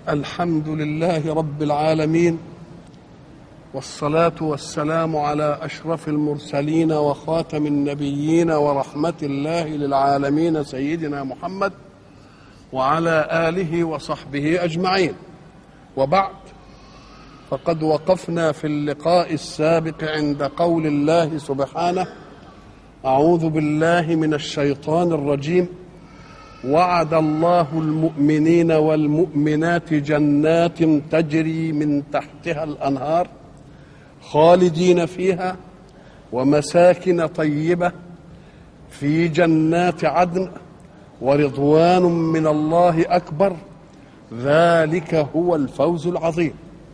الحمد لله رب العالمين والصلاة والسلام على أشرف المرسلين وخاتم النبيين ورحمة الله للعالمين سيدنا محمد وعلى آله وصحبه أجمعين وبعد فقد وقفنا في اللقاء السابق عند قول الله سبحانه أعوذ بالله من الشيطان الرجيم وعد الله المؤمنين والمؤمنات جنات تجري من تحتها الانهار خالدين فيها ومساكن طيبه في جنات عدن ورضوان من الله اكبر ذلك هو الفوز العظيم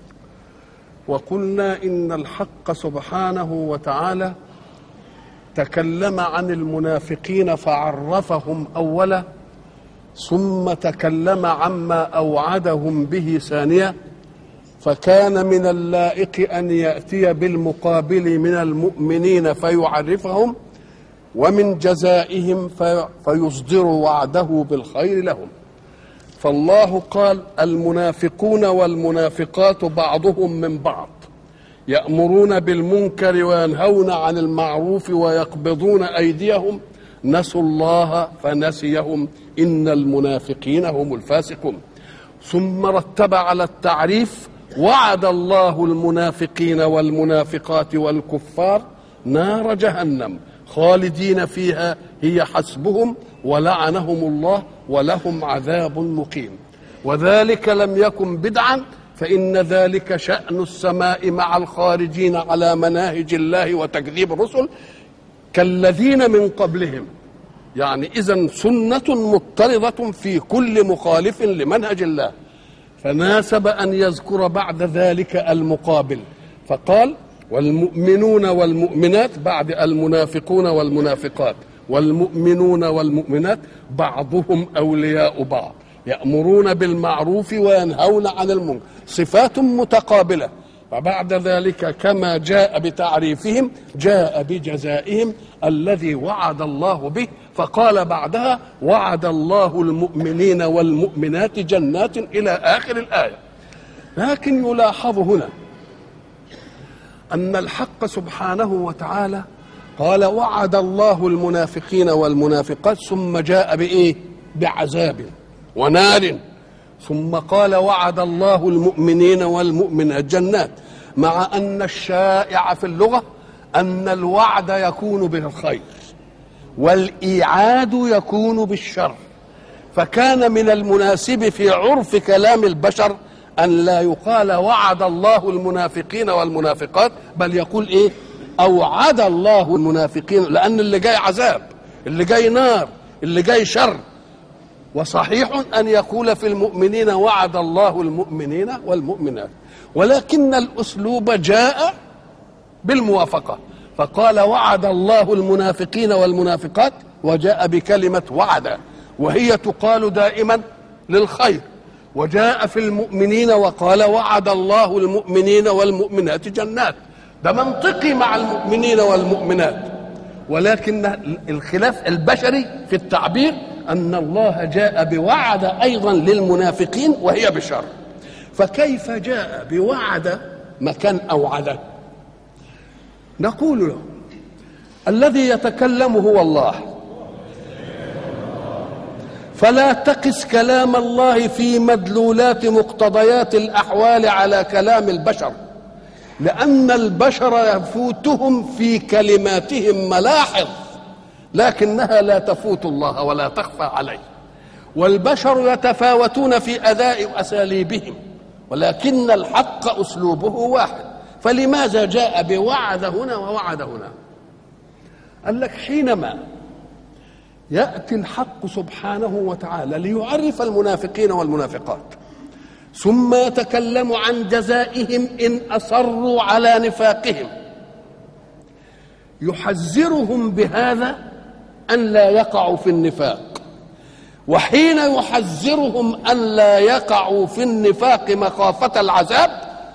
وقلنا ان الحق سبحانه وتعالى تكلم عن المنافقين فعرفهم اولا ثم تكلم عما اوعدهم به ثانيه فكان من اللائق ان ياتي بالمقابل من المؤمنين فيعرفهم ومن جزائهم في فيصدر وعده بالخير لهم فالله قال المنافقون والمنافقات بعضهم من بعض يامرون بالمنكر وينهون عن المعروف ويقبضون ايديهم نسوا الله فنسيهم ان المنافقين هم الفاسقون ثم رتب على التعريف وعد الله المنافقين والمنافقات والكفار نار جهنم خالدين فيها هي حسبهم ولعنهم الله ولهم عذاب مقيم وذلك لم يكن بدعا فإن ذلك شأن السماء مع الخارجين على مناهج الله وتكذيب الرسل كالذين من قبلهم يعني إذا سنة مضطردة في كل مخالف لمنهج الله فناسب أن يذكر بعد ذلك المقابل فقال والمؤمنون والمؤمنات بعد المنافقون والمنافقات والمؤمنون والمؤمنات بعضهم أولياء بعض يأمرون بالمعروف وينهون عن المنكر صفات متقابلة وبعد ذلك كما جاء بتعريفهم جاء بجزائهم الذي وعد الله به فقال بعدها وعد الله المؤمنين والمؤمنات جنات الى اخر الايه لكن يلاحظ هنا ان الحق سبحانه وتعالى قال وعد الله المنافقين والمنافقات ثم جاء بايه بعذاب ونار ثم قال وعد الله المؤمنين والمؤمنات جنات مع ان الشائع في اللغه ان الوعد يكون بالخير والايعاد يكون بالشر فكان من المناسب في عرف كلام البشر ان لا يقال وعد الله المنافقين والمنافقات بل يقول ايه اوعد الله المنافقين لان اللي جاي عذاب اللي جاي نار اللي جاي شر وصحيح ان يقول في المؤمنين وعد الله المؤمنين والمؤمنات ولكن الاسلوب جاء بالموافقه فقال وعد الله المنافقين والمنافقات وجاء بكلمه وعد وهي تقال دائما للخير وجاء في المؤمنين وقال وعد الله المؤمنين والمؤمنات جنات ده منطقي مع المؤمنين والمؤمنات ولكن الخلاف البشري في التعبير ان الله جاء بوعد ايضا للمنافقين وهي بشر فكيف جاء بوعد مكان اوعده نقول له الذي يتكلم هو الله فلا تقس كلام الله في مدلولات مقتضيات الاحوال على كلام البشر لان البشر يفوتهم في كلماتهم ملاحظ لكنها لا تفوت الله ولا تخفى عليه والبشر يتفاوتون في اداء اساليبهم ولكن الحق اسلوبه واحد فلماذا جاء بوعد هنا ووعد هنا قال لك حينما ياتي الحق سبحانه وتعالى ليعرف المنافقين والمنافقات ثم يتكلم عن جزائهم ان اصروا على نفاقهم يحذرهم بهذا ان لا يقعوا في النفاق وحين يحذرهم ان لا يقعوا في النفاق مخافه العذاب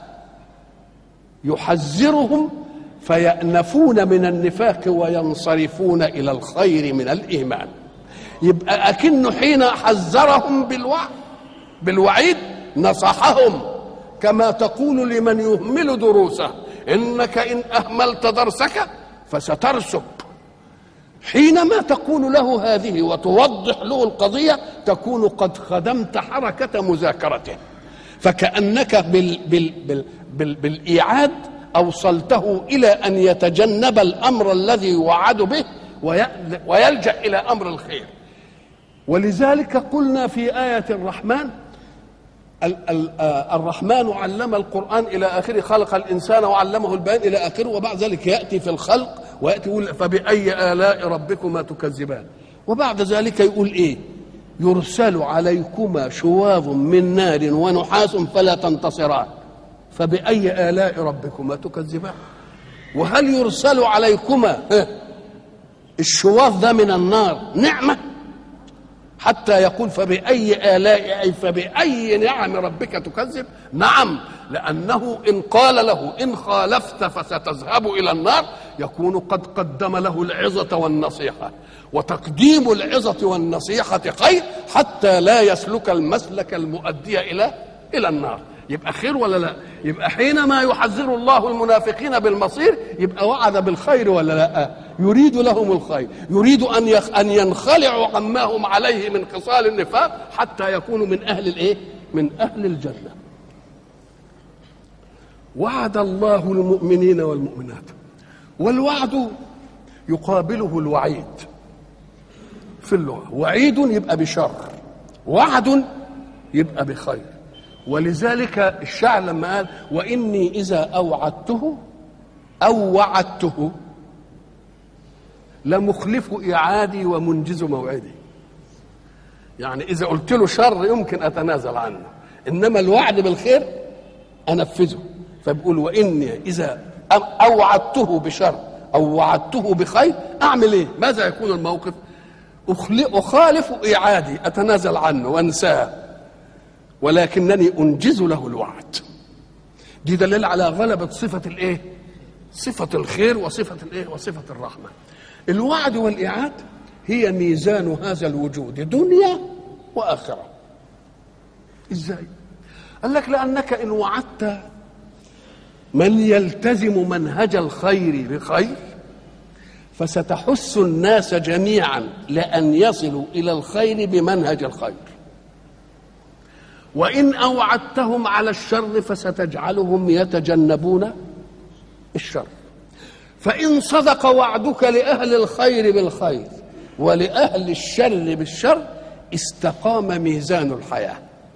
يحذرهم فيأنفون من النفاق وينصرفون إلى الخير من الإيمان يبقى أكنه حين حذرهم بالوعد بالوعيد نصحهم كما تقول لمن يهمل دروسه انك ان اهملت درسك فسترسب حينما تقول له هذه وتوضح له القضيه تكون قد خدمت حركه مذاكرته فكانك بال بال بال بال بالايعاد اوصلته الى ان يتجنب الامر الذي يوعد به ويلجا الى امر الخير ولذلك قلنا في ايه الرحمن الرحمن علم القرآن إلى آخره خلق الإنسان وعلمه البيان إلى آخره وبعد ذلك يأتي في الخلق ويأتي يقول فبأي آلاء ربكما تكذبان وبعد ذلك يقول إيه يرسل عليكما شواظ من نار ونحاس فلا تنتصران فبأي آلاء ربكما تكذبان وهل يرسل عليكما الشواظ ده من النار نعمة حتى يقول فبأي آلاء أي فبأي نعم ربك تكذب نعم لأنه إن قال له إن خالفت فستذهب إلى النار يكون قد قدم له العظة والنصيحة وتقديم العظة والنصيحة خير حتى لا يسلك المسلك المؤدي إلى إلى النار يبقى خير ولا لا يبقى حينما يحذر الله المنافقين بالمصير يبقى وعد بالخير ولا لا يريد لهم الخير يريد ان يخ... ان ينخلعوا عما هم عليه من خصال النفاق حتى يكونوا من اهل الايه من اهل الجنه وعد الله المؤمنين والمؤمنات والوعد يقابله الوعيد في اللغه وعيد يبقى بشر وعد يبقى بخير ولذلك الشاعر لما قال واني اذا اوعدته او وعدته لمخلف اعادي ومنجز موعدي يعني اذا قلت له شر يمكن اتنازل عنه انما الوعد بالخير انفذه فبيقول واني اذا اوعدته بشر او وعدته بخير اعمل ايه ماذا يكون الموقف اخالف اعادي اتنازل عنه وانساه ولكنني انجز له الوعد دي دليل على غلبة صفة الايه صفة الخير وصفة الايه وصفة الرحمة الوعد والإعاد هي ميزان هذا الوجود دنيا وآخرة ازاي قال لك لأنك إن وعدت من يلتزم منهج الخير بخير فستحث الناس جميعا لأن يصلوا إلى الخير بمنهج الخير وإن أوعدتهم على الشر فستجعلهم يتجنبون الشر فإن صدق وعدك لأهل الخير بالخير ولأهل الشر بالشر استقام ميزان الحياة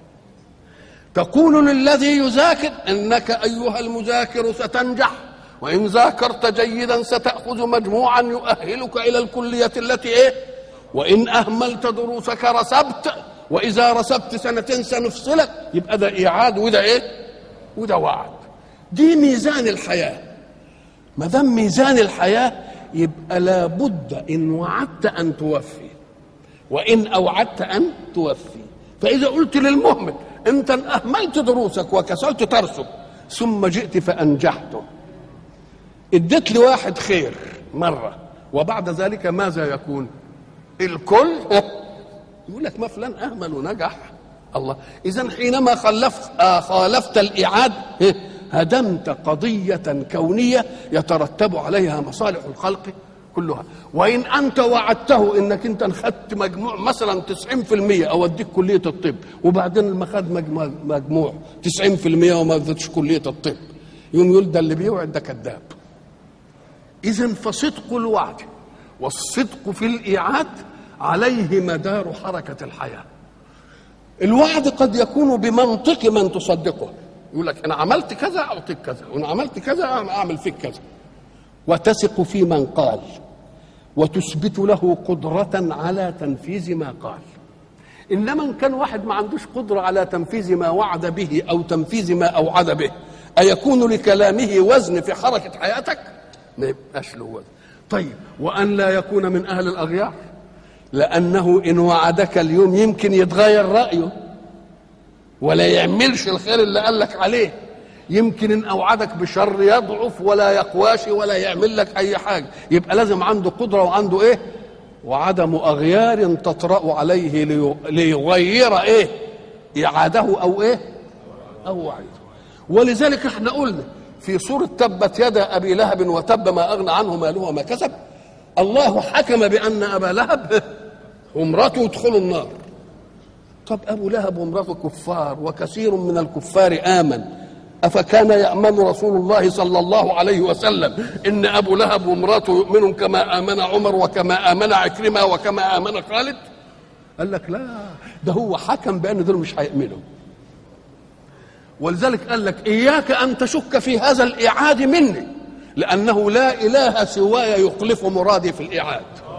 تقول للذي يذاكر إنك أيها المذاكر ستنجح وإن ذاكرت جيدا ستأخذ مجموعا يؤهلك إلى الكلية التي إيه وإن أهملت دروسك رسبت واذا رسبت سنتين سنفصلك يبقى ده ايعاد وده ايه وده وعد دي ميزان الحياه ما دام ميزان الحياه يبقى لابد ان وعدت ان توفي وان اوعدت ان توفي فاذا قلت للمهمل انت اهملت دروسك وكسلت ترسب ثم جئت فانجحته اديت لواحد خير مره وبعد ذلك ماذا يكون الكل يقول لك ما فلان اهمل ونجح الله اذا حينما خلفت آه خالفت الاعاد هدمت قضيه كونيه يترتب عليها مصالح الخلق كلها وان انت وعدته انك انت خدت مجموع مثلا 90% اوديك كليه الطب وبعدين ما خد مجموع 90% وما ادتش كليه الطب يوم يقول ده اللي بيوعد ده كذاب اذا فصدق الوعد والصدق في الايعاد عليه مدار حركة الحياة الوعد قد يكون بمنطق من تصدقه يقول لك أنا عملت كذا أعطيك كذا وأنا عملت كذا أعمل فيك كذا وتثق في من قال وتثبت له قدرة على تنفيذ ما قال إنما إن كان واحد ما عندوش قدرة على تنفيذ ما وعد به أو تنفيذ ما أوعد به أيكون لكلامه وزن في حركة حياتك؟ ما يبقاش له وزن طيب وأن لا يكون من أهل الأغيار لأنه إن وعدك اليوم يمكن يتغير رأيه ولا يعملش الخير اللي قال لك عليه يمكن إن أوعدك بشر يضعف ولا يقواش ولا يعمل لك أي حاجة يبقى لازم عنده قدرة وعنده إيه وعدم أغيار تطرأ عليه ليغير إيه إعاده أو إيه أو وعيد ولذلك احنا قلنا في سورة تبت يدا أبي لهب وتب ما أغنى عنه ماله وما كسب الله حكم بأن أبا لهب وامرأته يدخلوا النار طب أبو لهب وامرأته كفار وكثير من الكفار آمن أفكان يأمن رسول الله صلى الله عليه وسلم إن أبو لهب وامرأته يؤمنون كما آمن عمر وكما آمن عكرمة وكما آمن خالد قال لك لا ده هو حكم بأن دول مش هيؤمنوا ولذلك قال لك إياك أن تشك في هذا الإعاد مني لأنه لا إله سواي يخلف مرادي في الإعاد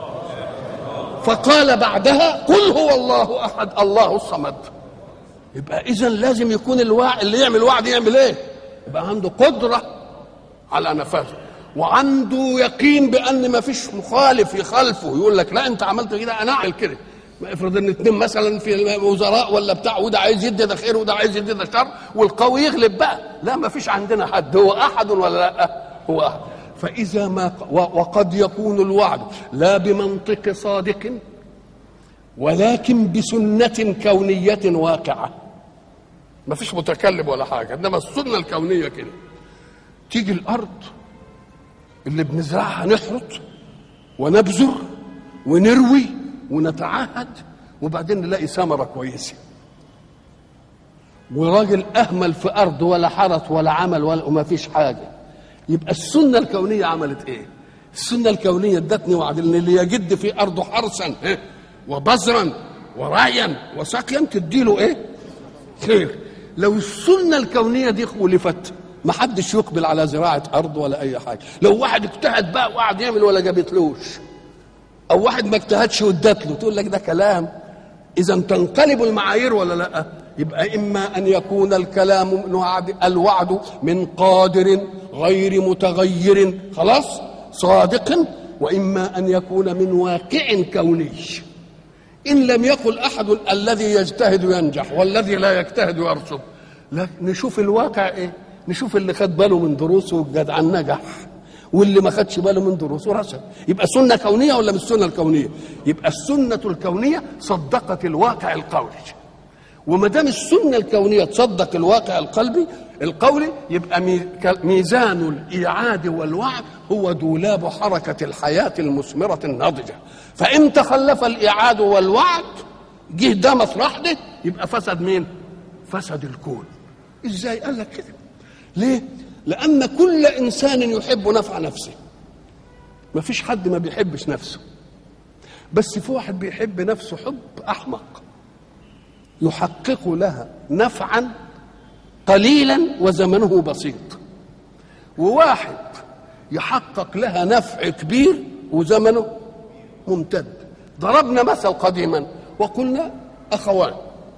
فقال بعدها قل هو الله أحد الله الصمد يبقى إذا لازم يكون الواعي اللي يعمل وعد يعمل إيه؟ يبقى عنده قدرة على نفاذه وعنده يقين بأن ما فيش مخالف يخالفه يقول لك لا أنت عملت كده أنا أعمل كده افرض ان اتنين مثلا في الوزراء ولا بتاع وده عايز يدي ده خير وده عايز يدي ده شر والقوي يغلب بقى لا ما فيش عندنا حد هو احد ولا لا هو احد فاذا ما وقد يكون الوعد لا بمنطق صادق ولكن بسنه كونيه واقعه ما فيش متكلم ولا حاجه انما السنه الكونيه كده تيجي الارض اللي بنزرعها نحرط ونبذر ونروي ونتعهد وبعدين نلاقي ثمرة كويسة وراجل أهمل في أرض ولا حرث ولا عمل ولا وما فيش حاجة يبقى السنة الكونية عملت إيه؟ السنة الكونية ادتني وعد إن اللي يجد في أرضه حرثا وبذرا ورعيا وسقيا تديله إيه؟ خير لو السنة الكونية دي خولفت ما حدش يقبل على زراعة أرض ولا أي حاجة لو واحد اجتهد بقى وقعد يعمل ولا جابتلوش او واحد ما اجتهدش وادت له تقول لك ده كلام اذا تنقلب المعايير ولا لا يبقى اما ان يكون الكلام من وعد الوعد من قادر غير متغير خلاص صادق واما ان يكون من واقع كوني ان لم يقل احد الذي يجتهد ينجح والذي لا يجتهد يرسب لا نشوف الواقع ايه نشوف اللي خد باله من دروسه والجدع نجح واللي ما خدش باله من دروسه رسب يبقى سنه كونيه ولا مش سنه الكونيه يبقى السنه الكونيه صدقت الواقع القولي وما دام السنه الكونيه تصدق الواقع القلبي القولي يبقى ميزان الايعاد والوعد هو دولاب حركه الحياه المثمره الناضجه فان تخلف الايعاد والوعد جه ده مطرح ده يبقى فسد مين فسد الكون ازاي قال لك كده ليه لأن كل إنسان يحب نفع نفسه ما فيش حد ما بيحبش نفسه بس في واحد بيحب نفسه حب أحمق يحقق لها نفعا قليلا وزمنه بسيط وواحد يحقق لها نفع كبير وزمنه ممتد ضربنا مثل قديما وقلنا أخوان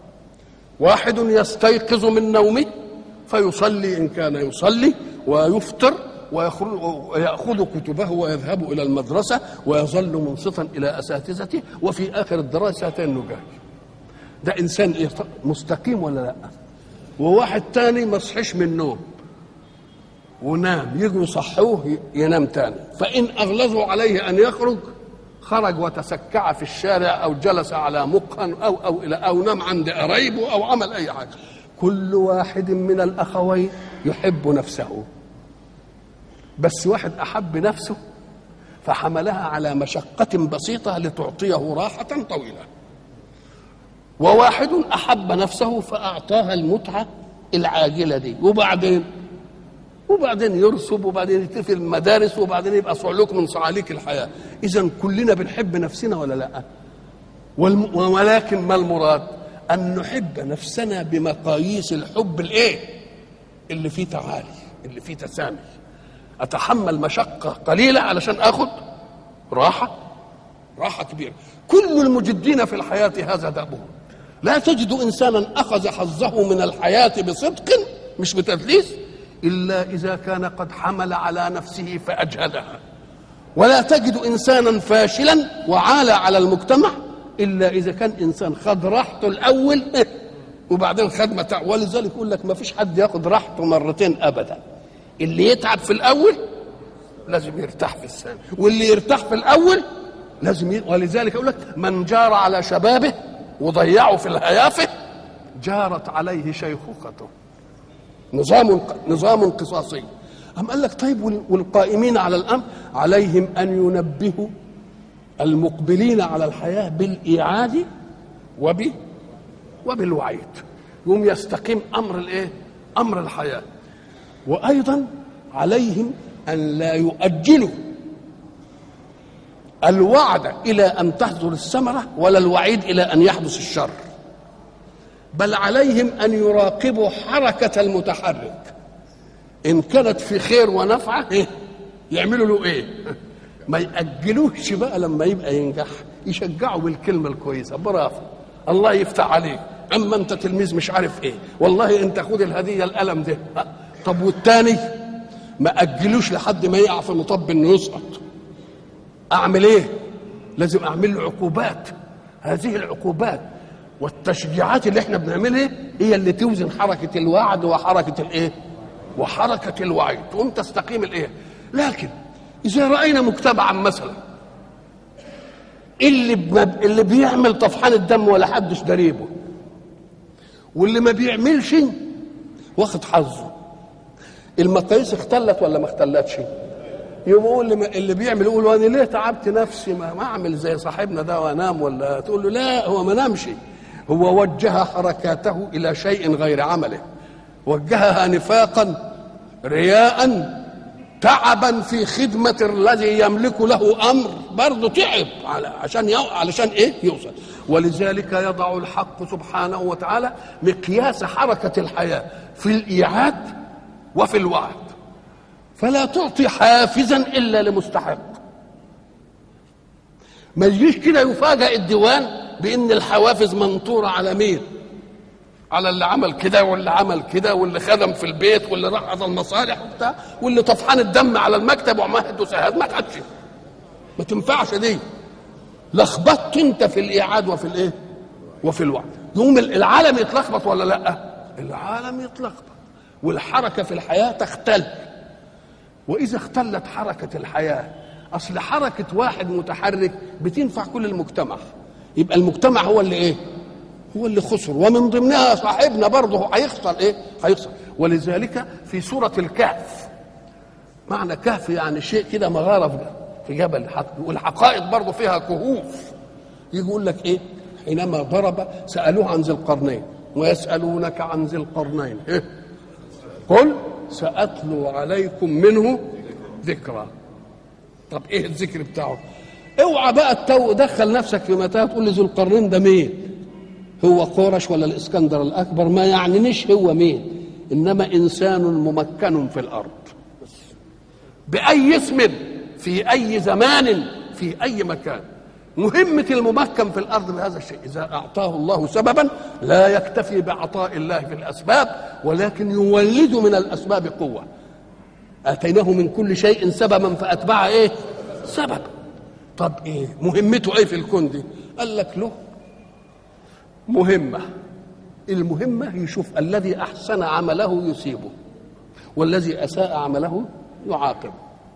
واحد يستيقظ من نومه فيصلي إن كان يصلي ويفطر ويأخذ كتبه ويذهب إلى المدرسة ويظل منصتا إلى أساتذته وفي آخر الدراسة نجاح ده إنسان إيه مستقيم ولا لا وواحد تاني ما صحيش من النوم ونام يجوا يصحوه ينام تاني فإن أغلظوا عليه أن يخرج خرج وتسكع في الشارع أو جلس على مقهى أو أو إلى أو نام عند قرايبه أو عمل أي حاجة كل واحد من الاخوين يحب نفسه بس واحد احب نفسه فحملها على مشقة بسيطة لتعطيه راحة طويلة وواحد أحب نفسه فأعطاها المتعة العاجلة دي وبعدين وبعدين يرسب وبعدين يتفي المدارس وبعدين يبقى صعلوك من صعاليك الحياة إذا كلنا بنحب نفسنا ولا لا ولكن ما المراد أن نحب نفسنا بمقاييس الحب الإيه؟ اللي فيه تعالي اللي فيه تسامي أتحمل مشقة قليلة علشان آخد راحة راحة كبيرة كل المجدين في الحياة هذا دأبهم لا تجد إنسانا أخذ حظه من الحياة بصدق مش بتدليس إلا إذا كان قد حمل على نفسه فأجهدها ولا تجد إنسانا فاشلا وعال على المجتمع الا اذا كان انسان خد راحته الاول وبعدين خد متاع ولذلك يقول لك ما فيش حد ياخد راحته مرتين ابدا اللي يتعب في الاول لازم يرتاح في الثاني واللي يرتاح في الاول لازم ي... ولذلك يقول لك من جار على شبابه وضيعه في الهيافه جارت عليه شيخوخته نظام نظام قصاصي أم قال لك طيب وال- والقائمين على الأمر عليهم أن ينبهوا المقبلين على الحياة بالإيعاد وب وبالوعيد يقوم يستقيم أمر الإيه؟ أمر الحياة وأيضا عليهم أن لا يؤجلوا الوعد إلى أن تحضر الثمرة ولا الوعيد إلى أن يحدث الشر بل عليهم أن يراقبوا حركة المتحرك إن كانت في خير ونفعة إيه؟ يعملوا له إيه ما يأجلوش بقى لما يبقى ينجح يشجعوا بالكلمة الكويسة برافو الله يفتح عليك أما أنت تلميذ مش عارف إيه والله أنت خد الهدية القلم ده ها؟ طب والتاني ما أجلوش لحد ما يقع في مطب إنه يسقط اعمل ايه لازم اعمل له عقوبات هذه العقوبات والتشجيعات اللي احنا بنعملها هي اللي توزن حركه الوعد وحركه الايه وحركه الوعي تقوم تستقيم الايه لكن اذا راينا مجتمعا مثلا اللي ب- اللي بيعمل طفحان الدم ولا حدش دريبه واللي ما بيعملش واخد حظه المقاييس اختلت ولا ما اختلتش يقول اللي, ما اللي بيعمل يقول انا ليه تعبت نفسي ما, ما اعمل زي صاحبنا ده وانام ولا تقول له لا هو ما نامش هو وجه حركاته الى شيء غير عمله وجهها نفاقا رياء تعبا في خدمة الذي يملك له أمر برضه تعب على عشان يو علشان إيه يوصل ولذلك يضع الحق سبحانه وتعالى مقياس حركة الحياة في الإيعاد وفي الوعد فلا تعطي حافزا الا لمستحق ما يجيش كده يفاجئ الديوان بان الحوافز منطوره على مين على اللي عمل كده واللي عمل كده واللي خدم في البيت واللي راح على المصالح وبتاع واللي طفحان الدم على المكتب ومهد وسهاد ما خدش ما تنفعش دي لخبطت انت في الايعاد وفي الايه وفي الوعد يقوم العالم يتلخبط ولا لا العالم يتلخبط والحركه في الحياه تختل واذا اختلت حركه الحياه اصل حركه واحد متحرك بتنفع كل المجتمع يبقى المجتمع هو اللي ايه هو اللي خسر ومن ضمنها صاحبنا برضه هيخسر ايه هيخسر ولذلك في سوره الكهف معنى كهف يعني شيء كده مغاره في- في جبل حق- والحقائق برضه فيها كهوف يقول لك ايه حينما ضرب سالوه عن ذي القرنين ويسالونك عن ذي القرنين إيه؟ قل سأتلو عليكم منه ذكرى طب ايه الذكر بتاعه اوعى بقى التو دخل نفسك في متاهه تقول لي ذو القرنين ده مين هو قورش ولا الاسكندر الاكبر ما يعنينيش هو مين انما انسان ممكن في الارض باي اسم في اي زمان في اي مكان مهمة الممكن في الأرض بهذا الشيء إذا أعطاه الله سببا لا يكتفي بعطاء الله في الأسباب ولكن يولد من الأسباب قوة آتيناه من كل شيء سببا فأتبع إيه سبب طب إيه مهمته إيه في الكون دي قال لك له مهمة المهمة يشوف الذي أحسن عمله يصيبه والذي أساء عمله يعاقبه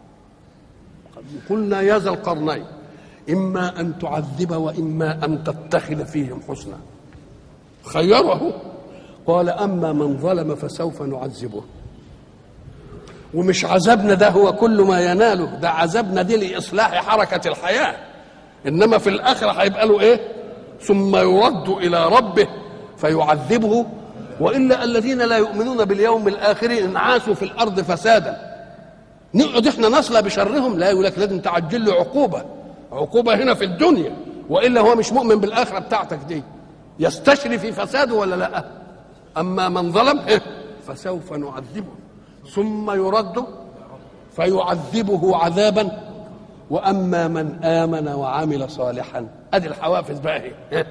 قلنا يا ذا القرنين إما أن تعذب وإما أن تتخذ فيهم حسنا خيره قال أما من ظلم فسوف نعذبه ومش عذابنا ده هو كل ما يناله ده عذابنا دي لإصلاح حركة الحياة إنما في الآخرة هيبقى له إيه ثم يرد إلى ربه فيعذبه وإلا الذين لا يؤمنون باليوم الآخر انعاسوا في الأرض فسادا نقعد احنا نصلى بشرهم لا يقول لك لازم تعجل له عقوبه عقوبه هنا في الدنيا والا هو مش مؤمن بالاخره بتاعتك دي يستشري في فساده ولا لا اما من ظلم إيه؟ فسوف نعذبه ثم يرد فيعذبه عذابا واما من امن وعمل صالحا ادي الحوافز بقى اهي إيه؟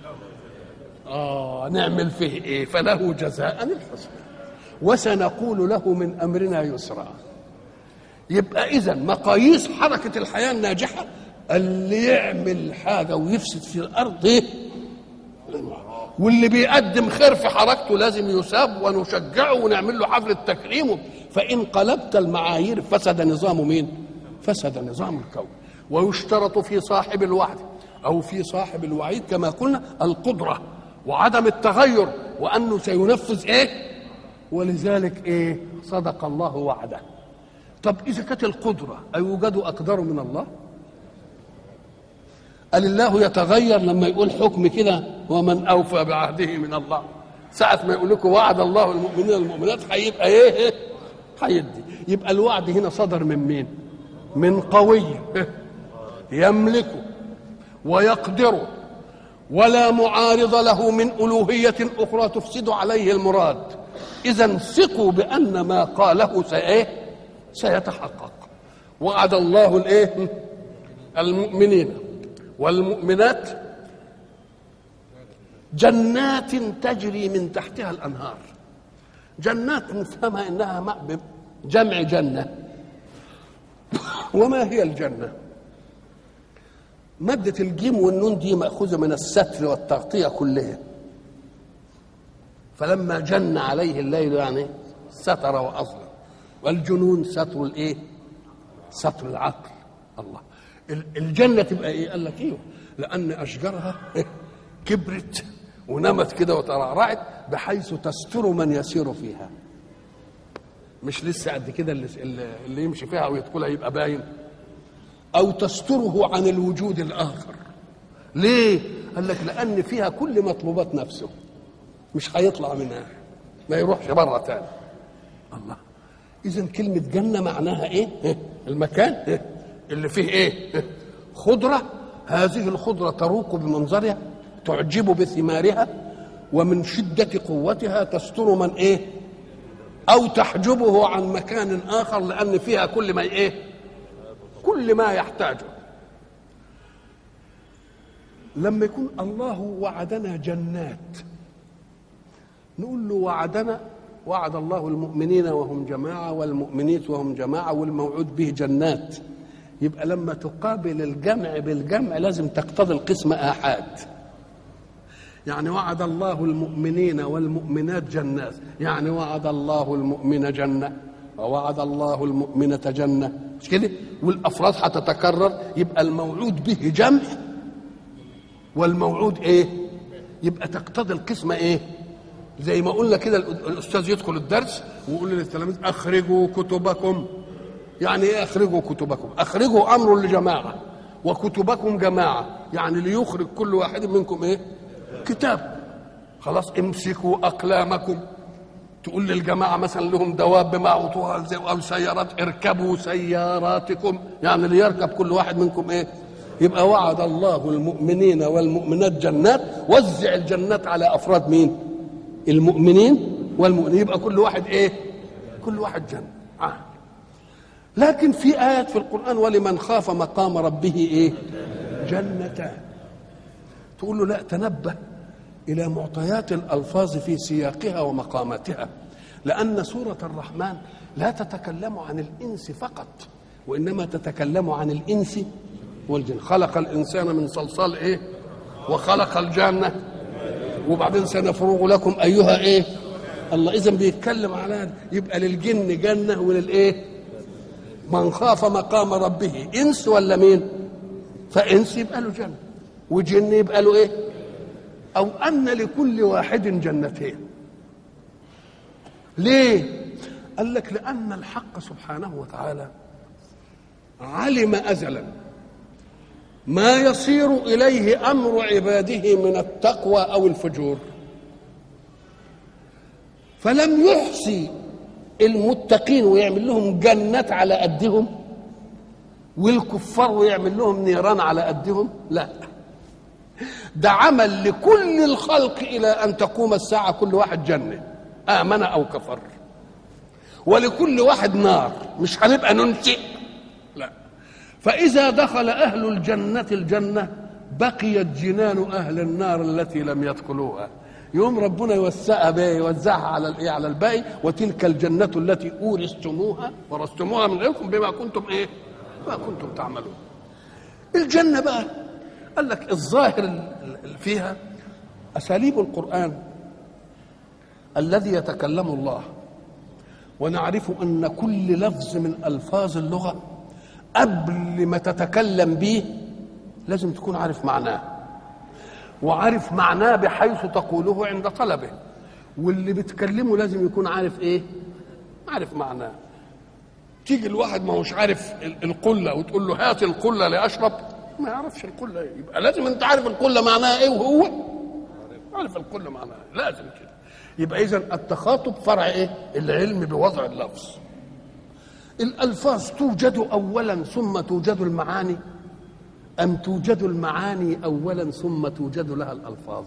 اه نعمل فيه ايه فله جزاء الحسنى وسنقول له من امرنا يسرا يبقى اذا مقاييس حركه الحياه الناجحه اللي يعمل حاجه ويفسد في الارض ايه واللي بيقدم خير في حركته لازم يساب ونشجعه ونعمل له حفله تكريمه فان قلبت المعايير فسد نظام مين فسد نظام الكون ويشترط في صاحب الوعد او في صاحب الوعيد كما قلنا القدره وعدم التغير وانه سينفذ ايه ولذلك ايه صدق الله وعده طب اذا كانت القدره ايوجد اقدر من الله قال الله يتغير لما يقول حكم كده ومن اوفى بعهده من الله ساعة ما يقول لكم وعد الله المؤمنين والمؤمنات هيبقى ايه؟ هيدي يبقى الوعد هنا صدر من مين؟ من قوي يملكه ويقدره ولا معارض له من ألوهية أخرى تفسد عليه المراد إذا ثقوا بأن ما قاله سإيه؟ سيتحقق وعد الله الإيه؟ المؤمنين والمؤمنات جنات تجري من تحتها الانهار جنات نفهمها انها جمع جنه وما هي الجنه مادة الجيم والنون دي مأخوذة من الستر والتغطية كلها فلما جن عليه الليل يعني ستر وأظلم والجنون ستر الإيه؟ ستر العقل الله الجنة تبقى إيه؟ قال لك إيه؟ لأن أشجارها كبرت ونمت كده وترعرعت بحيث تستر من يسير فيها مش لسه قد كده اللي, اللي يمشي فيها او يدخلها يبقى باين او تستره عن الوجود الاخر ليه قال لك لان فيها كل مطلوبات نفسه مش هيطلع منها ما يروحش بره تاني الله اذا كلمه جنه معناها ايه المكان اللي فيه ايه خضره هذه الخضره تروق بمنظرها تعجب بثمارها ومن شدة قوتها تستر من ايه او تحجبه عن مكان اخر لان فيها كل ما ايه كل ما يحتاجه لما يكون الله وعدنا جنات نقول له وعدنا وعد الله المؤمنين وهم جماعة والمؤمنين وهم جماعة والموعود به جنات يبقى لما تقابل الجمع بالجمع لازم تقتضي القسم آحاد يعني وعد الله المؤمنين والمؤمنات جنات يعني وعد الله المؤمن جنة ووعد الله المؤمنة جنة مش كده والأفراد هتتكرر يبقى الموعود به جمع والموعود ايه يبقى تقتضي القسمة ايه زي ما قلنا كده الأستاذ يدخل الدرس ويقول للتلاميذ أخرجوا كتبكم يعني ايه أخرجوا كتبكم أخرجوا أمر لجماعة وكتبكم جماعة يعني ليخرج كل واحد منكم ايه كتاب خلاص امسكوا اقلامكم تقول للجماعه مثلا لهم دواب معوطوها او سيارات اركبوا سياراتكم يعني ليركب كل واحد منكم ايه يبقى وعد الله المؤمنين والمؤمنات جنات وزع الجنات على افراد مين المؤمنين والمؤمنين يبقى كل واحد ايه كل واحد جنة آه. لكن في آيات في القرآن ولمن خاف مقام ربه ايه جنتان تقول له لا تنبه الى معطيات الالفاظ في سياقها ومقاماتها لان سوره الرحمن لا تتكلم عن الانس فقط وانما تتكلم عن الانس والجن خلق الانسان من صلصال ايه وخلق الجنه وبعدين سنفرغ لكم ايها ايه الله اذا بيتكلم على يبقى للجن جنه وللايه من خاف مقام ربه انس ولا مين فانس يبقى له جنه وجن يبقى له ايه او ان لكل واحد جنتين ليه قال لك لان الحق سبحانه وتعالى علم ازلا ما يصير اليه امر عباده من التقوى او الفجور فلم يحصي المتقين ويعمل لهم جنات على قدهم والكفار ويعمل لهم نيران على قدهم لا ده عمل لكل الخلق الى ان تقوم الساعه كل واحد جنه امن او كفر ولكل واحد نار مش هنبقى ننشئ لا فاذا دخل اهل الجنه الجنه بقيت جنان اهل النار التي لم يدخلوها يوم ربنا يوسعها بيه يوزعها على الايه على الباقي وتلك الجنه التي اورثتموها ورثتموها من غيركم بما كنتم ايه؟ ما كنتم تعملون. الجنه بقى قال لك الظاهر فيها اساليب القران الذي يتكلم الله ونعرف ان كل لفظ من الفاظ اللغه قبل ما تتكلم به لازم تكون عارف معناه وعارف معناه بحيث تقوله عند طلبه واللي بتكلمه لازم يكون عارف ايه عارف معناه تيجي الواحد ما هوش عارف ال- القله وتقول له هات القله لاشرب ما يعرفش القله ايه يبقى لازم انت عارف القله معناها ايه وهو عارف القله معناها إيه. لازم كده يبقى اذا التخاطب فرع ايه العلم بوضع اللفظ الالفاظ توجد اولا ثم توجد المعاني ام توجد المعاني اولا ثم توجد لها الالفاظ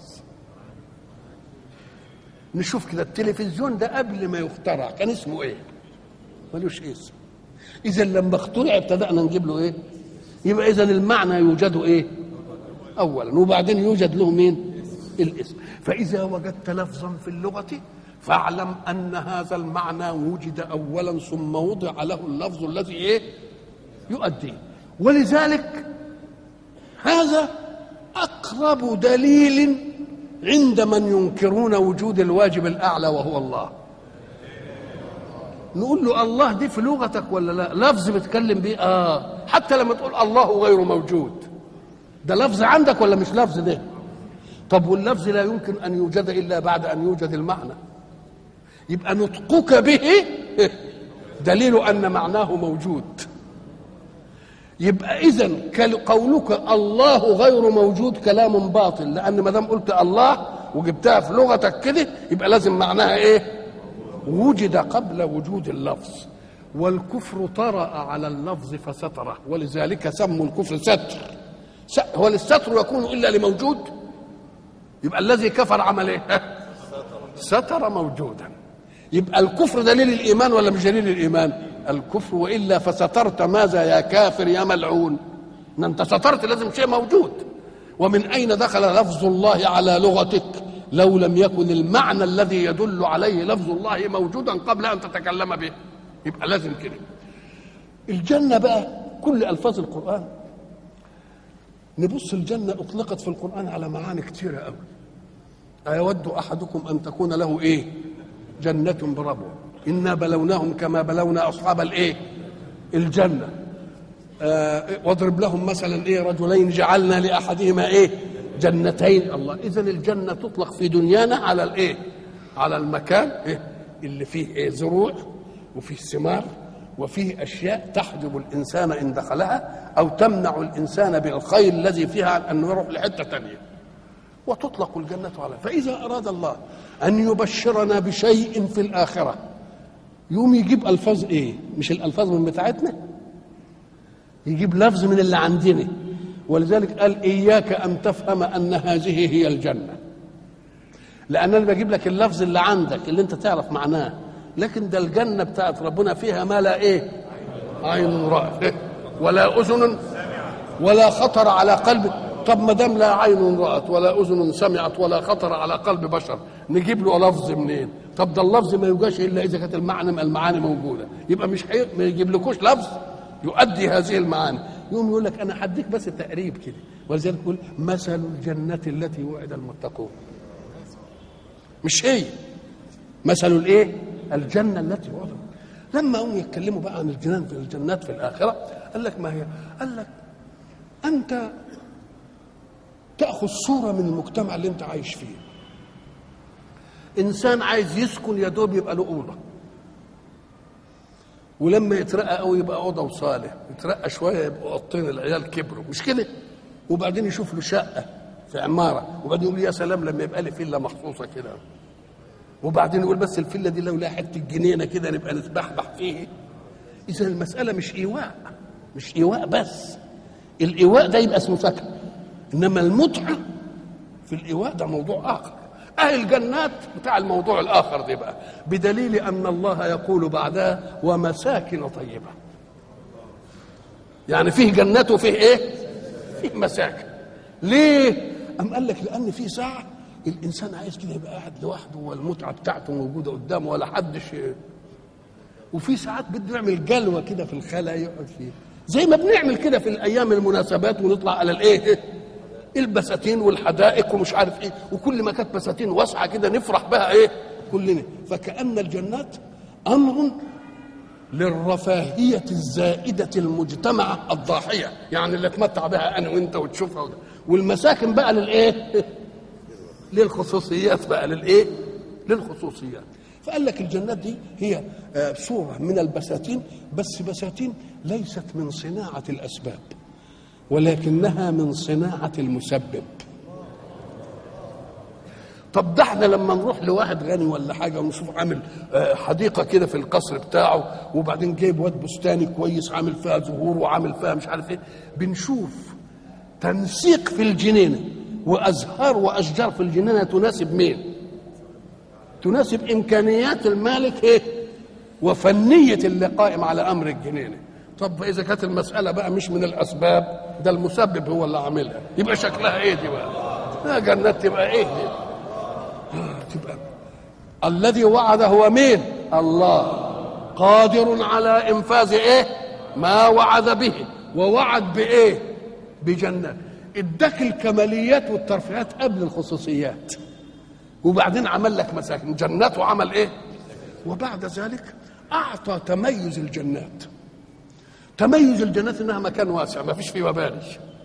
نشوف كده التلفزيون ده قبل ما يخترع كان اسمه ايه ملوش اسم اذا لما اخترع ابتدانا نجيب له ايه يبقى اذا المعنى يوجد ايه اولا وبعدين يوجد له مين الاسم فاذا وجدت لفظا في اللغه فاعلم ان هذا المعنى وجد اولا ثم وضع له اللفظ الذي ايه يؤديه ولذلك هذا اقرب دليل عند من ينكرون وجود الواجب الاعلى وهو الله نقول له الله دي في لغتك ولا لا لفظ بتكلم بيه اه حتى لما تقول الله غير موجود ده لفظ عندك ولا مش لفظ ده طب واللفظ لا يمكن ان يوجد الا بعد ان يوجد المعنى يبقى نطقك به دليل ان معناه موجود يبقى اذا قولك الله غير موجود كلام باطل لان ما دام قلت الله وجبتها في لغتك كده يبقى لازم معناها ايه وجد قبل وجود اللفظ والكفر طرأ على اللفظ فستره ولذلك سموا الكفر ستر س- هو الستر يكون الا لموجود يبقى الذي كفر عمل ايه ستر موجودا يبقى الكفر دليل الايمان ولا مش دليل الايمان الكفر والا فسترت ماذا يا كافر يا ملعون ان انت سترت لازم شيء موجود ومن اين دخل لفظ الله على لغتك لو لم يكن المعنى الذي يدل عليه لفظ الله موجودا قبل ان تتكلم به يبقى لازم كده الجنه بقى كل الفاظ القران نبص الجنه اطلقت في القران على معاني كثيره قوي أيود أحدكم أن تكون له إيه جنة بربوة إنا بلوناهم كما بلونا أصحاب الإيه الجنة آه واضرب لهم مثلا إيه رجلين جعلنا لأحدهما إيه جنتين الله إذا الجنة تطلق في دنيانا على الإيه على المكان إيه اللي فيه إيه زروع وفيه ثمار وفيه أشياء تحجب الإنسان إن دخلها أو تمنع الإنسان بالخير الذي فيها أنه يروح لحتة تانية وتطلق الجنة على فإذا أراد الله أن يبشرنا بشيء في الآخرة يوم يجيب ألفاظ إيه مش الألفاظ من بتاعتنا يجيب لفظ من اللي عندنا ولذلك قال إياك أن تفهم أن هذه هي الجنة لأن أنا بجيب لك اللفظ اللي عندك اللي أنت تعرف معناه لكن ده الجنة بتاعت ربنا فيها ما لا إيه عين رأت ولا أذن ولا خطر على قلب طب ما دام لا عين رأت ولا أذن سمعت ولا خطر على قلب بشر نجيب له لفظ منين؟ طب ده اللفظ ما يوجدش إلا إذا كانت المعنى المعاني موجودة يبقى مش حي... ما يجيب لكوش لفظ يؤدي هذه المعاني يقوم يقول لك أنا هديك بس تقريب كده ولذلك يقول مثل الجنة التي وعد المتقون مش هي مثل الايه؟ الجنة التي وعد لما هم يتكلموا بقى عن الجنان في الجنات في الآخرة قال لك ما هي؟ قال لك أنت تاخذ صوره من المجتمع اللي انت عايش فيه انسان عايز يسكن يا دوب يبقى له اوضه ولما يترقى قوي يبقى اوضه وصاله يترقى شويه يبقوا اوضتين العيال كبروا مش كده وبعدين يشوف له شقه في عماره وبعدين يقول يا سلام لما يبقى لي فيلا مخصوصه كده وبعدين يقول بس الفيلا دي لو لها حته جنينه كده نبقى نتبحبح فيه اذا المساله مش ايواء مش ايواء بس الايواء ده يبقى اسمه سكن انما المتعه في الايواء ده موضوع اخر اهل الجنات بتاع الموضوع الاخر ده بقى بدليل ان الله يقول بعدها ومساكن طيبه يعني فيه جنات وفيه ايه فيه مساكن ليه ام قال لك لان في ساعه الانسان عايز كده يبقى قاعد لوحده والمتعه بتاعته موجوده قدامه ولا حدش وفي ساعات بده يعمل جلوه كده في الخلا يقعد فيه زي ما بنعمل كده في الايام المناسبات ونطلع على الايه البساتين والحدائق ومش عارف ايه وكل ما كانت بساتين واسعه كده نفرح بها ايه كلنا فكأن الجنات امر للرفاهية الزائدة المجتمعة الضاحية يعني اللي اتمتع بها انا وانت وتشوفها وده. والمساكن بقى للايه للخصوصيات بقى للايه للخصوصيات فقال لك الجنات دي هي آه، صورة من البساتين بس بساتين ليست من صناعة الأسباب ولكنها من صناعة المسبب طب ده احنا لما نروح لواحد غني ولا حاجه ونشوف عامل آه، حديقه كده في القصر بتاعه وبعدين جايب واد بستاني كويس عامل فيها زهور وعامل فيها مش عارف ايه بنشوف تنسيق في الجنينه وازهار واشجار في الجنينه تناسب مين؟ تناسب امكانيات المالك ايه؟ وفنيه اللي قائم على امر الجنينه طب اذا كانت المساله بقى مش من الاسباب ده المسبب هو اللي عاملها يبقى شكلها ايه دي بقى؟ لا جنات تبقى ايه دي؟ تبقى الذي وعد هو مين الله قادر على انفاذ ايه ما وعد به ووعد بايه بجنات اداك الكماليات والترفيهات قبل الخصوصيات وبعدين عمل لك مساكن جنات وعمل ايه وبعد ذلك اعطى تميز الجنات تميز الجنات انها مكان واسع ما فيش فيه مباني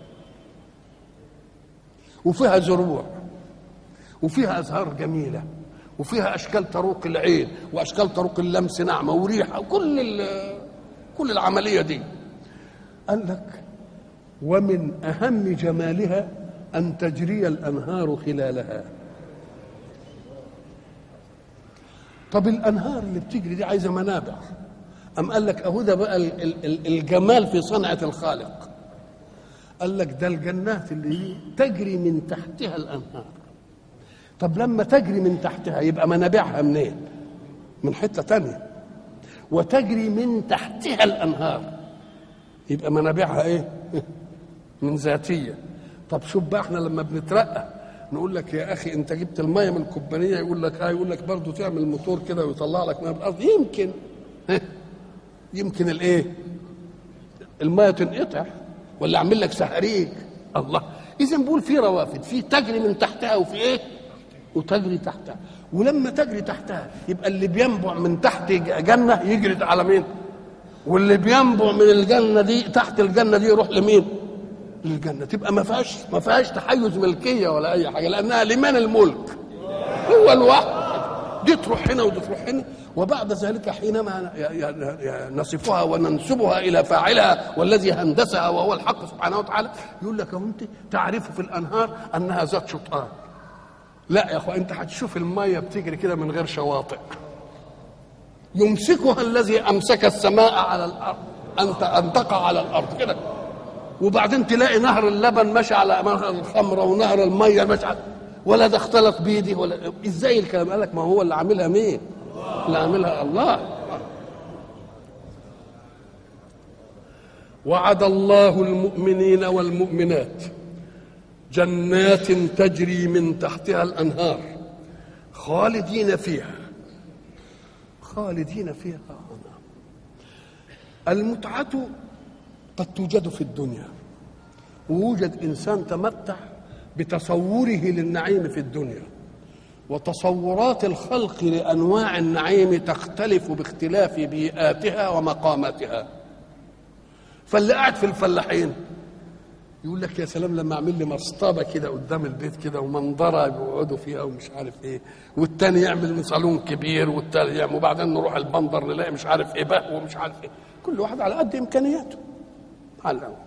وفيها زروع وفيها ازهار جميله وفيها اشكال تروق العين واشكال تروق اللمس ناعمه وريحه وكل ال- كل العمليه دي قال لك ومن اهم جمالها ان تجري الانهار خلالها طب الانهار اللي بتجري دي عايزه منابع ام قال لك اهو ده بقى ال- ال- ال- الجمال في صنعه الخالق قال لك ده الجنات اللي هي تجري من تحتها الانهار طب لما تجري من تحتها يبقى منابعها منين من حته تانية وتجري من تحتها الانهار يبقى منابعها ايه من ذاتيه طب شوف بقى احنا لما بنترقى نقول لك يا اخي انت جبت الميه من الكوبانيه يقول لك اه يقول لك برضه تعمل موتور كده ويطلع لك ميه من الارض يمكن يمكن الايه الميه تنقطع ولا اعمل لك سهريج الله اذا بقول في روافد في تجري من تحتها وفي ايه وتجري تحتها ولما تجري تحتها يبقى اللي بينبع من تحت جنه يجري على مين واللي بينبع من الجنه دي تحت الجنه دي يروح لمين للجنه تبقى ما فيهاش ما فيهاش تحيز ملكيه ولا اي حاجه لانها لمن الملك هو الواحد دي تروح هنا ودي تروح هنا وبعد ذلك حينما ي- ي- ي- نصفها وننسبها الى فاعلها والذي هندسها وهو الحق سبحانه وتعالى يقول لك اهو انت تعرف في الانهار انها ذات شطآن لا يا اخوان انت هتشوف الميه بتجري كده من غير شواطئ يمسكها الذي امسك السماء على الارض انت ان تقع على الارض كده وبعدين تلاقي نهر اللبن ماشي على نهر الخمره ونهر الميه ماشي على ولا ده اختلط بيدي ولا ازاي الكلام قال لك ما هو اللي عاملها مين؟ اللي عاملها الله وعد الله المؤمنين والمؤمنات جنات تجري من تحتها الانهار خالدين فيها خالدين فيها المتعة قد توجد في الدنيا ويوجد انسان تمتع بتصوره للنعيم في الدنيا وتصورات الخلق لانواع النعيم تختلف باختلاف بيئاتها ومقاماتها فاللي قاعد في الفلاحين يقول لك يا سلام لما اعمل لي مصطبه كده قدام البيت كده ومنظره بيقعدوا فيها ومش عارف ايه والتاني يعمل صالون كبير والتالي يعمل وبعدين نروح البندر نلاقي مش عارف ايه بقى ومش عارف ايه كل واحد على قد امكانياته على الأول.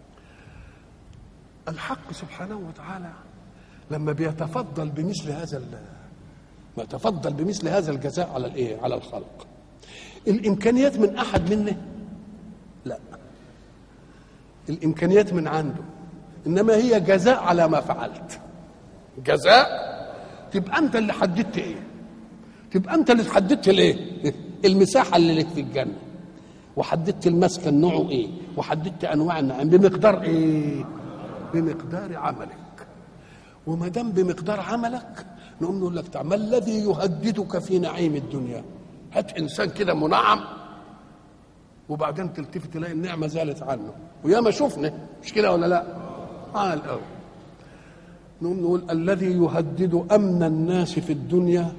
الحق سبحانه وتعالى لما بيتفضل بمثل هذا ال- ما يتفضل بمثل هذا الجزاء على الايه على الخلق الامكانيات من احد منه لا الامكانيات من عنده انما هي جزاء على ما فعلت جزاء تبقى انت اللي حددت ايه تبقى انت اللي حددت الايه المساحه اللي لك في الجنه وحددت المسكن نوعه ايه وحددت انواع النعيم بمقدار ايه بمقدار عملك وما دام بمقدار عملك نقوم نقول لك تعال ما الذي يهددك في نعيم الدنيا هات انسان كده منعم وبعدين تلتفت تلاقي النعمه زالت عنه وياما شفنا مش كده ولا لا على الاول نقوم نقول الذي يهدد امن الناس في الدنيا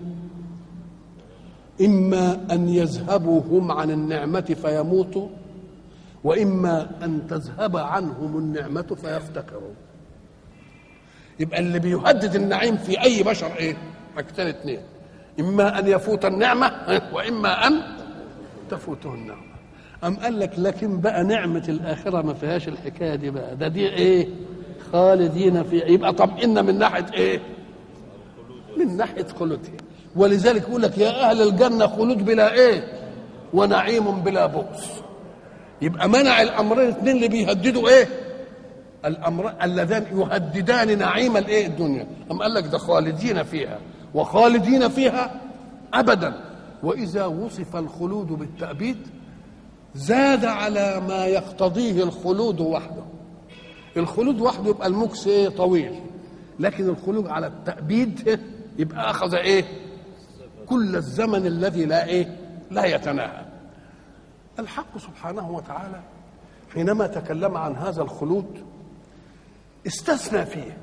اما ان يذهبوا هم عن النعمه فيموتوا واما ان تذهب عنهم النعمه فيفتكروا يبقى اللي بيهدد النعيم في اي بشر ايه حاجتين اتنين اما ان يفوت النعمه واما ان تفوته النعمه أم قال لك لكن بقى نعمة الآخرة ما فيهاش الحكاية دي بقى ده دي إيه خالدين فيها يبقى طمئن من ناحية إيه من ناحية خلودها ولذلك يقول لك يا أهل الجنة خلود بلا إيه ونعيم بلا بؤس يبقى منع الأمرين الاثنين اللي بيهددوا إيه الأمر اللذان يهددان نعيم الإيه الدنيا أم قال لك ده خالدين فيها وخالدين فيها أبدا وإذا وصف الخلود بالتأبيد زاد على ما يقتضيه الخلود وحده الخلود وحده يبقى المكس ايه طويل لكن الخلود على التأبيد يبقى أخذ ايه كل الزمن الذي لا ايه لا يتناهى الحق سبحانه وتعالى حينما تكلم عن هذا الخلود استثنى فيه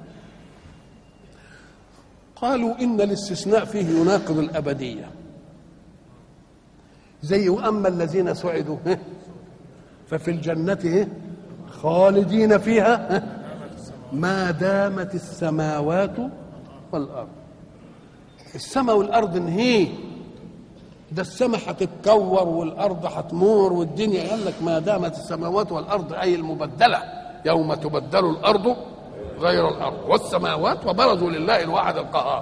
قالوا إن الاستثناء فيه يناقض الأبدية زي واما الذين سعدوا ففي الجنه خالدين فيها ما دامت السماوات والارض السماء والارض انهي ده السماء هتتكور والارض هتمور والدنيا قال لك ما دامت السماوات والارض اي المبدله يوم تبدل الارض غير الارض والسماوات وبرزوا لله الواحد القهار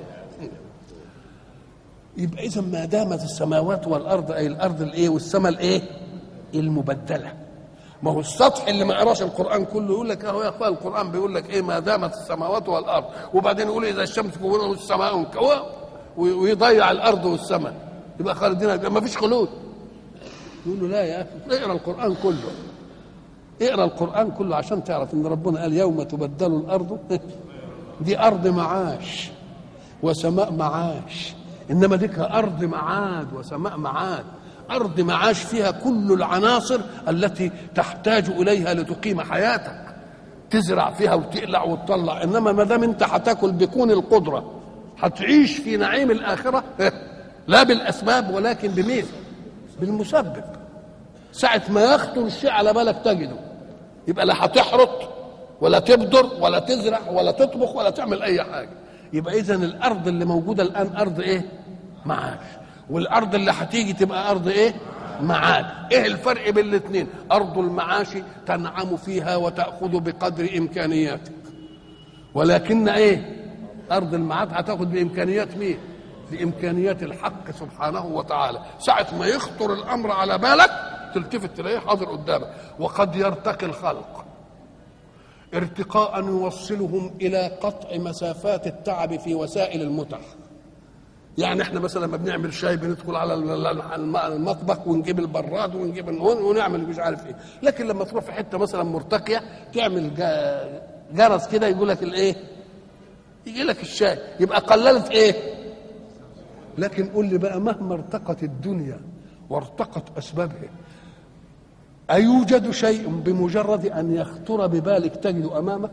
يبقى اذا ما دامت السماوات والارض اي الارض الايه والسماء الايه المبدله ما هو السطح اللي ما قراش القران كله يقول لك اهو يا اخوان القران بيقول لك ايه ما دامت السماوات والارض وبعدين يقول اذا الشمس كورت والسماء انكوى ويضيع الارض والسماء يبقى خالدين ما فيش خلود يقول له لا يا اخي اقرا القران كله اقرا القران كله عشان تعرف ان ربنا قال يوم تبدل الارض دي ارض معاش وسماء معاش انما ديك ارض معاد وسماء معاد ارض معاش فيها كل العناصر التي تحتاج اليها لتقيم حياتك تزرع فيها وتقلع وتطلع انما ما دام انت هتاكل بكون القدره هتعيش في نعيم الاخره لا بالاسباب ولكن بمين بالمسبب ساعة ما يخطر الشيء على بالك تجده يبقى لا هتحرط ولا تبدر ولا تزرع ولا تطبخ ولا تعمل اي حاجه يبقى اذا الارض اللي موجوده الان ارض ايه معاش والارض اللي هتيجي تبقى ارض ايه معاد ايه الفرق بين الاثنين ارض المعاش تنعم فيها وتاخذ بقدر امكانياتك ولكن ايه ارض المعاد هتاخذ بامكانيات مين بامكانيات الحق سبحانه وتعالى ساعه ما يخطر الامر على بالك تلتفت تلاقيه حاضر قدامك وقد يرتقي الخلق ارتقاء يوصلهم الى قطع مسافات التعب في وسائل المتع يعني احنا مثلا لما بنعمل شاي بندخل على المطبخ ونجيب البراد ونجيب ونعمل مش عارف ايه لكن لما تروح في حته مثلا مرتقيه تعمل جرس كده يقول لك الايه يجي لك الشاي يبقى قللت ايه لكن قول لي بقى مهما ارتقت الدنيا وارتقت اسبابها أيوجد شيء بمجرد أن يخطر ببالك تجده أمامك؟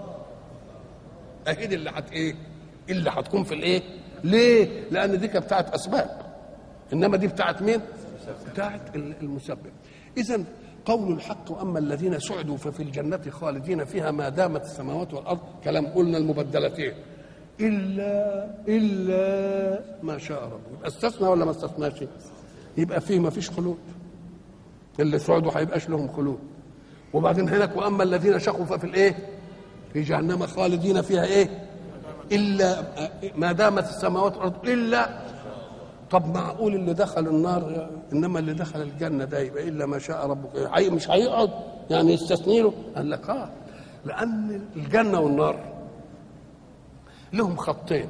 أكيد اللي حت إيه؟ اللي هتكون في الإيه؟ ليه؟ لأن دي كانت بتاعت أسباب إنما دي بتاعت مين؟ بتاعت المسبب إذا قول الحق واما الذين سعدوا ففي الجنه خالدين فيها ما دامت السماوات والارض كلام قلنا المبدلتين الا الا ما شاء ربه يبقى استثنى ولا ما استثناش يبقى فيه ما فيش خلود اللي سعدوا هيبقاش لهم خلود وبعدين هناك واما الذين شقوا ففي الايه في جهنم خالدين فيها ايه الا ما دامت السماوات والارض الا طب معقول اللي دخل النار انما اللي دخل الجنه ده يبقى الا ما شاء ربك حي مش هيقعد يعني يستثني له قال لك اه لان الجنه والنار لهم خطين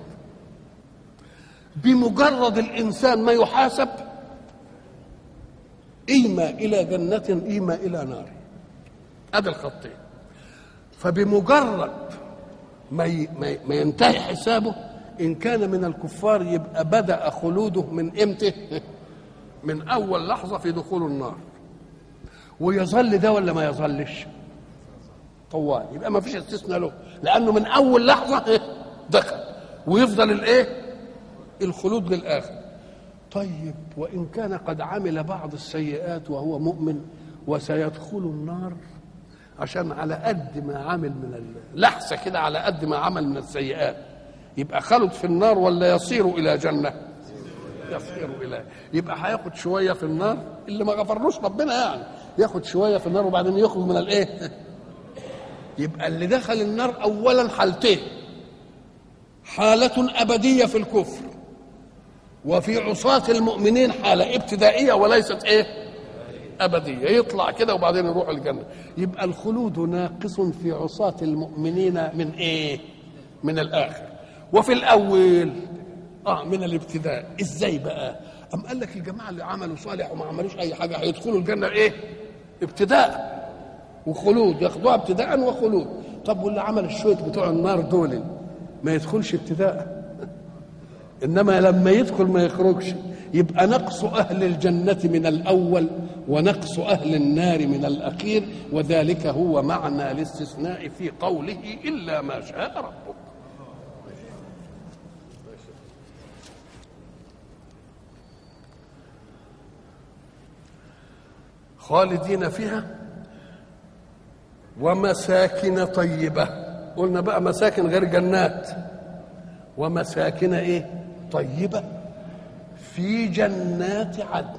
بمجرد الانسان ما يحاسب ايما الى جنه ايما الى نار هذا الخطين فبمجرد ما ما ينتهي حسابه ان كان من الكفار يبقى بدا خلوده من امتى من اول لحظه في دخول النار ويظل ده ولا ما يظلش طوال يبقى ما فيش استثناء له لانه من اول لحظه دخل ويفضل الايه الخلود للاخر طيب وان كان قد عمل بعض السيئات وهو مؤمن وسيدخل النار عشان على قد ما عمل من لحظه كده على قد ما عمل من السيئات يبقى خلد في النار ولا يصير الى جنه يصير اليه يبقى هياخد شويه في النار اللي ما غفرلوش ربنا يعني ياخد شويه في النار وبعدين يخرج من الايه يبقى اللي دخل النار اولا حالتين حاله ابديه في الكفر وفي عصاة المؤمنين حالة ابتدائية وليست ايه أبدية يطلع كده وبعدين يروح الجنة يبقى الخلود ناقص في عصاة المؤمنين من ايه من الآخر وفي الأول اه من الابتداء ازاي بقى أم قال لك الجماعة اللي عملوا صالح وما عملوش أي حاجة هيدخلوا الجنة ايه ابتداء وخلود ياخدوها ابتداء وخلود طب واللي عمل الشوية بتوع النار دول ما يدخلش ابتداء انما لما يدخل ما يخرجش يبقى نقص اهل الجنه من الاول ونقص اهل النار من الاخير وذلك هو معنى الاستثناء في قوله الا ما شاء ربك خالدين فيها ومساكن طيبه قلنا بقى مساكن غير جنات ومساكن ايه طيبه في جنات عدن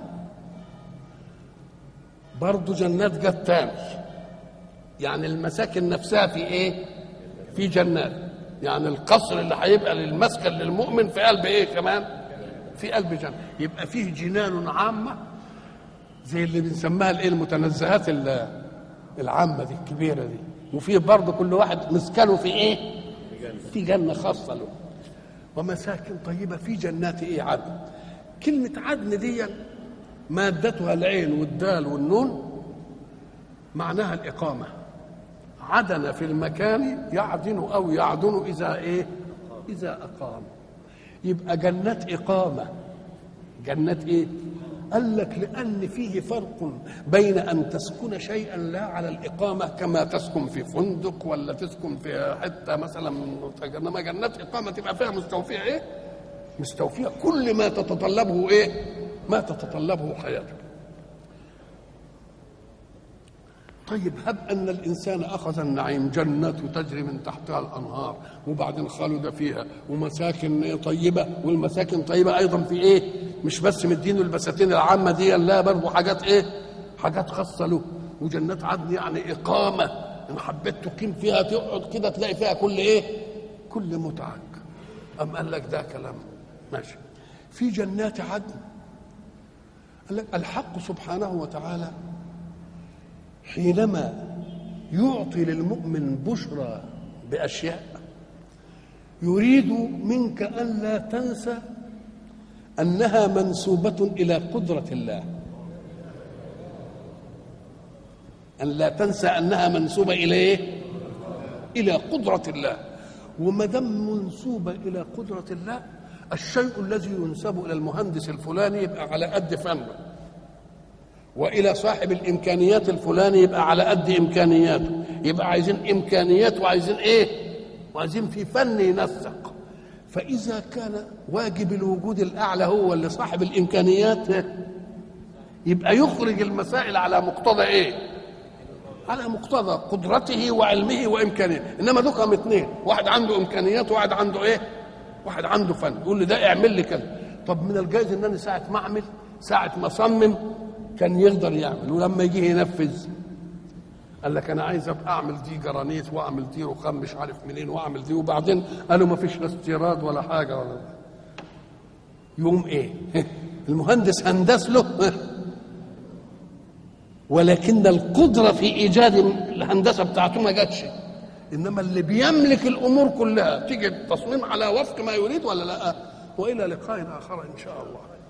برضه جنات جت تاني يعني المساكن نفسها في ايه في جنات يعني القصر اللي هيبقى للمسكن للمؤمن في قلب ايه كمان في قلب جنة يبقى فيه جنان عامة زي اللي بنسميها الايه المتنزهات العامة دي الكبيرة دي وفيه برضه كل واحد مسكنه في ايه في جنة خاصة له ومساكن طيبة في جنات إيه عدن كلمة عدن دي مادتها العين والدال والنون معناها الإقامة عدن في المكان يعدن أو يعدن إذا إيه إذا أقام يبقى جنات إقامة جنات إيه قال لك لأن فيه فرق بين أن تسكن شيئا لا على الإقامة كما تسكن في فندق ولا تسكن في حتة مثلا إنما جنات إقامة تبقى فيها مستوفية إيه؟ مستوفية كل ما تتطلبه إيه؟ ما تتطلبه حياتك طيب هب ان الانسان اخذ النعيم جنات تجري من تحتها الانهار وبعدين خلد فيها ومساكن طيبه والمساكن طيبه ايضا في ايه؟ مش بس مدينه البساتين العامه دي لا برضه حاجات ايه؟ حاجات خاصه له وجنات عدن يعني اقامه ان حبيت تقيم فيها تقعد كده تلاقي فيها كل ايه؟ كل متعك أم قال لك ده كلام ماشي في جنات عدن قال لك الحق سبحانه وتعالى حينما يعطي للمؤمن بشرى باشياء يريد منك الا تنسى انها منسوبه الى قدره الله ان لا تنسى انها منسوبه الى ايه الى قدره الله وما دام منسوبه الى قدره الله الشيء الذي ينسب الى المهندس الفلاني يبقى على قد فنه والى صاحب الامكانيات الفلاني يبقى على قد امكانياته يبقى عايزين امكانيات وعايزين ايه وعايزين في فن ينسق فاذا كان واجب الوجود الاعلى هو اللي صاحب الامكانيات يبقى يخرج المسائل على مقتضى ايه على مقتضى قدرته وعلمه وامكانياته انما دول اثنين واحد عنده امكانيات وواحد عنده ايه واحد عنده فن يقول لي ده اعمل لي كذا طب من الجائز ان انا ساعه ما اعمل ساعه ما اصمم كان يقدر يعمل ولما يجي ينفذ قال لك انا عايز ابقى اعمل دي جرانيت واعمل دي رخام مش عارف منين واعمل دي وبعدين قالوا ما فيش لا استيراد ولا حاجه ولا يوم ايه المهندس هندس له ولكن القدره في ايجاد الهندسه بتاعته ما جاتش انما اللي بيملك الامور كلها تيجي التصميم على وفق ما يريد ولا لا والى لقاء اخر ان شاء الله